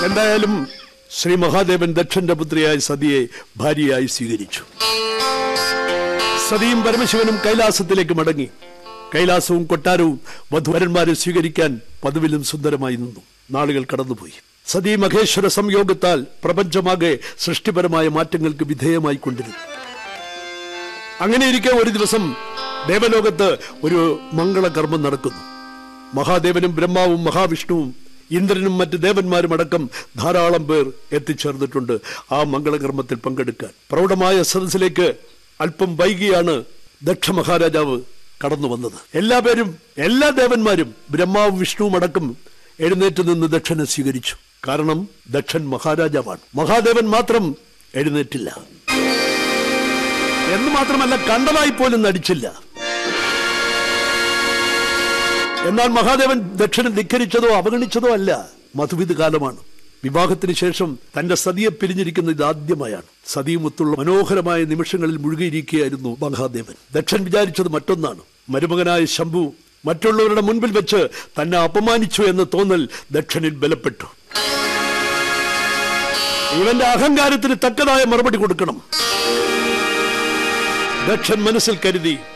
എന്തായാലും ശ്രീ മഹാദേവൻ ദക്ഷന്റെ പുത്രിയായ സതിയെ ഭാര്യയായി സ്വീകരിച്ചു സതിയും പരമശിവനും കൈലാസത്തിലേക്ക് മടങ്ങി കൈലാസവും കൊട്ടാരവും വധുവരന്മാരെ സ്വീകരിക്കാൻ പതിവിലും സുന്ദരമായി നിന്നു നാളുകൾ കടന്നുപോയി സതി മഹേശ്വര സംയോഗത്താൽ പ്രപഞ്ചമാകെ സൃഷ്ടിപരമായ മാറ്റങ്ങൾക്ക് വിധേയമായി കൊണ്ടിരുന്നു അങ്ങനെയിരിക്കെ ഒരു ദിവസം ദേവലോകത്ത് ഒരു മംഗളകർമ്മം നടക്കുന്നു മഹാദേവനും ബ്രഹ്മാവും മഹാവിഷ്ണുവും ഇന്ദ്രനും മറ്റ് ദേവന്മാരും അടക്കം ധാരാളം പേർ എത്തിച്ചേർന്നിട്ടുണ്ട് ആ മംഗളകർമ്മത്തിൽ പങ്കെടുക്കാൻ പ്രൗഢമായ സദസ്സിലേക്ക് അല്പം വൈകിയാണ് ദക്ഷ മഹാരാജാവ് കടന്നു വന്നത് എല്ലാ പേരും എല്ലാ ദേവന്മാരും ബ്രഹ്മാവും വിഷ്ണുവും അടക്കം എഴുന്നേറ്റ് നിന്ന് ദക്ഷനെ സ്വീകരിച്ചു കാരണം ദക്ഷൻ മഹാരാജാവാണ് മഹാദേവൻ മാത്രം എഴുന്നേറ്റില്ല എന്ന് മാത്രമല്ല കണ്ടതായി പോലും നടിച്ചില്ല എന്നാൽ മഹാദേവൻ ദക്ഷനെ ധിക്കരിച്ചതോ അവഗണിച്ചതോ അല്ല മധുവിധ കാലമാണ് വിവാഹത്തിന് ശേഷം തന്റെ സതിയെ പിരിഞ്ഞിരിക്കുന്നത് ഇതാദ്യമായാണ് സതിയുമൊത്തുള്ള മനോഹരമായ നിമിഷങ്ങളിൽ മുഴുകിയിരിക്കുകയായിരുന്നു മഹാദേവൻ ദക്ഷൻ വിചാരിച്ചത് മറ്റൊന്നാണ് മരുമകനായ ശംഭു മറ്റുള്ളവരുടെ മുൻപിൽ വെച്ച് തന്നെ അപമാനിച്ചു എന്ന തോന്നൽ ദക്ഷനിൽ ബലപ്പെട്ടു ഇവന്റെ അഹങ്കാരത്തിന് തക്കതായ മറുപടി കൊടുക്കണം ദക്ഷൻ മനസ്സിൽ കരുതി